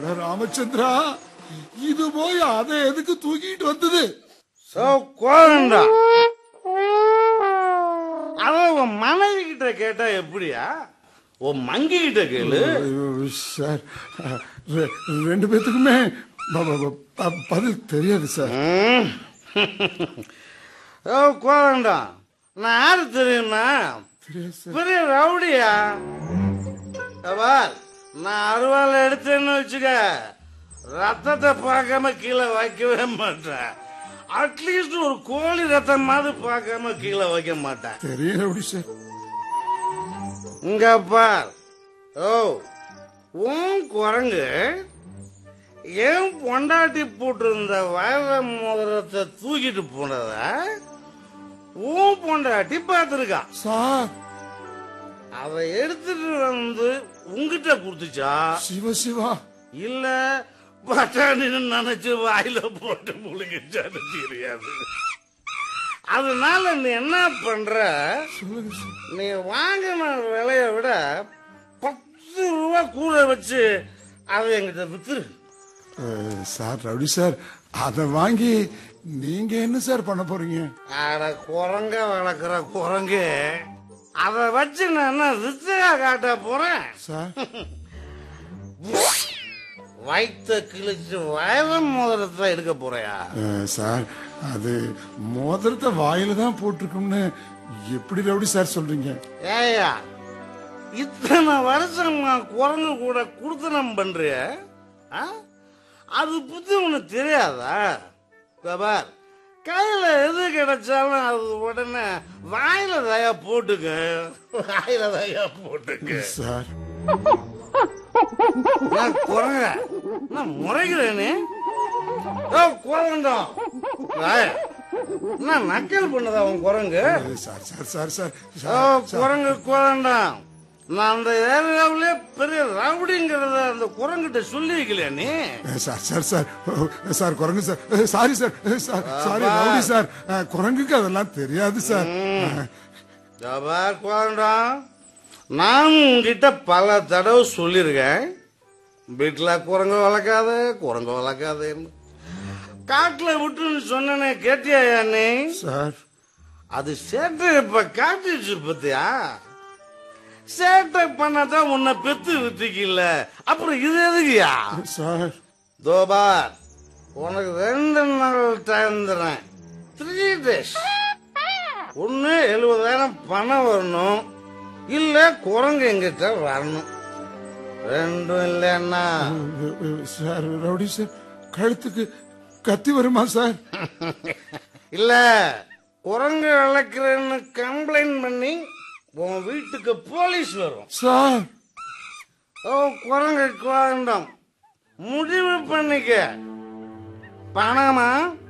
அட ராமச்சந்திரா இது போய் அதை எதுக்கு தூக்கிட்டு வந்தது சோ கோதண்டா அத உன் மனைவி கிட்ட கேட்டா எப்படியா உன் மங்கி கிட்ட கேளு ஐயோ, சார் ரெ- ரெண்டு பேத்துக்குமே ப- ப- ப- ப- பதில் தெரியாது சார் ம். ஓ கோதண்டா நான் யாரு தெரியுமா தெரியாது சார் பெரிய ரவுடியா பார் நான் அருவாள் எடுத்தேன்னு வச்சுக்க ரத்தத்தை பார்க்காம கீழே வைக்கவே மாட்டேன் அட்லீஸ்ட் ஒரு கோழி ரத்தமாவது பார்க்காம கீழே வைக்க மாட்டேன் தெரியும் எப்படி சார் இங்க பார் ஓ உன் குரங்கு ஏன் பொண்டாட்டி போட்டிருந்த வயல மோதிரத்தை தூக்கிட்டு போனத உன் பொண்டாட்டி பார்த்துருக்கா சார் அதை எடுத்துட்டு வந்து உங்ககிட்ட கொடுத்துச்சா சிவ சிவா இல்ல பட்டாணின்னு நினைச்சு வாயில போட்டு முழுங்கிச்சான்னு தெரியாது அதனால நீ என்ன பண்ற சொல்லுங்க சார் நீ வாங்கின விலைய விட பத்து ரூபா கூட வச்சு அதை எங்கிட்ட வித்துரு அஹ், சார் ரவுடி சார் அதை வாங்கி நீங்க என்ன சார் பண்ண போறீங்க அட குரங்க வளர்க்குற குரங்கு அதை வச்சு நான் என்ன வித்தையா காட்ட போறேன் சார் வயிற்ற கிழிச்சு வயல மோதிரத்தை எடுக்க போறியா அஹ், சார் அது மோதிரத்தை வாயில தான் போட்டிருக்கும்னு எப்படி ரவுடி சார் சொல்றீங்க ஏயா இத்தனை வருஷம் நான் குரங்கு கூட குடுத்தனம் பண்றிய ஆ? அது புத்தி உனக்கு தெரியாதா இதோ பார் கையில எது கிடைச்சாலும் அது உடனே வாயில தயா போட்டுக்க வாயில தயா போட்டுக்க சார் நான் குரங்க நான் முறைகிறேனே ஓ குரங்கண்டோம் நான் நக்கல் பண்ணதா உன் குரங்கு அஹ், சார் சார் சார் சார் ஓ சார், சார் குரங்கு குரண்டாம் நான் அந்த ஏரியாவிலே பெரிய ரவுடிங்கிறத அந்த குரங்கிட்ட சொல்லி வைக்கலையா நீ அஹ், சார் சார் சார் அஹ், சார் குரங்கு சார் அஹ், சாரி சார் அஹ், சார் சாரி ரவுடி சார் அஹ், குரங்குக்கு அதெல்லாம் தெரியாது சார் அஹ், ஜபார் குரண்டாம் நான் உங்ககிட்ட பல தடவை சொல்லியிருக்கேன் வீட்டில் குரங்கு வளர்க்காத குரங்கு வளர்க்காதேன்னு காட்டில் விட்டுன்னு சொன்னனே கேட்டியா நீ சார் அது சேட்டை இப்ப காட்டிடுச்சு பத்தியா சேட்டை பண்ணாதான் உன்னை பெத்து வித்துக்கல அப்புறம் இது எதுக்குயா சார் தோபார் உனக்கு ரெண்டு நாள் டைம் தரேன் த்ரீ டேஸ் ஒன்னு எழுபதாயிரம் பணம் வரணும் இல்ல குரங்கு எங்கிட்ட வரணும் ரெண்டும் இல்லைன்னா அஹ், அஹ், சார் ரவுடி சார் கழுத்துக்கு கத்தி வருமா சார் இல்ல குரங்கு வளர்க்கிறேன்னு கம்ப்ளைண்ட் பண்ணி உன் வீட்டுக்கு போலீஸ் வரும் சார் ஓ குரங்கு குவாண்டம் முடிவு பண்ணிக்க பணமா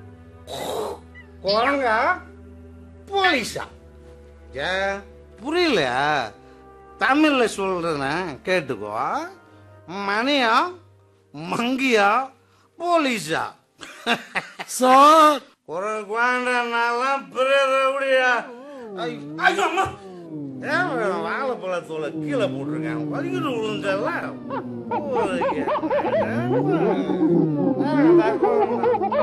குரங்கா போலீஸா ஏ புரியலையா தமிழ்ல சொல்றேன கேட்டுக்கோ மணியா மங்கியா போலீஸா சார் குரங்கு குவாண்டனாலாம் பெரிய ரவுடியா ஐயோ ஐயோ, அம்மா ஏன் வாழைப்பழத்தோலை கீழே போட்டிருக்கேன் வலிக்கிட்டு விழுந்தெல்லாம்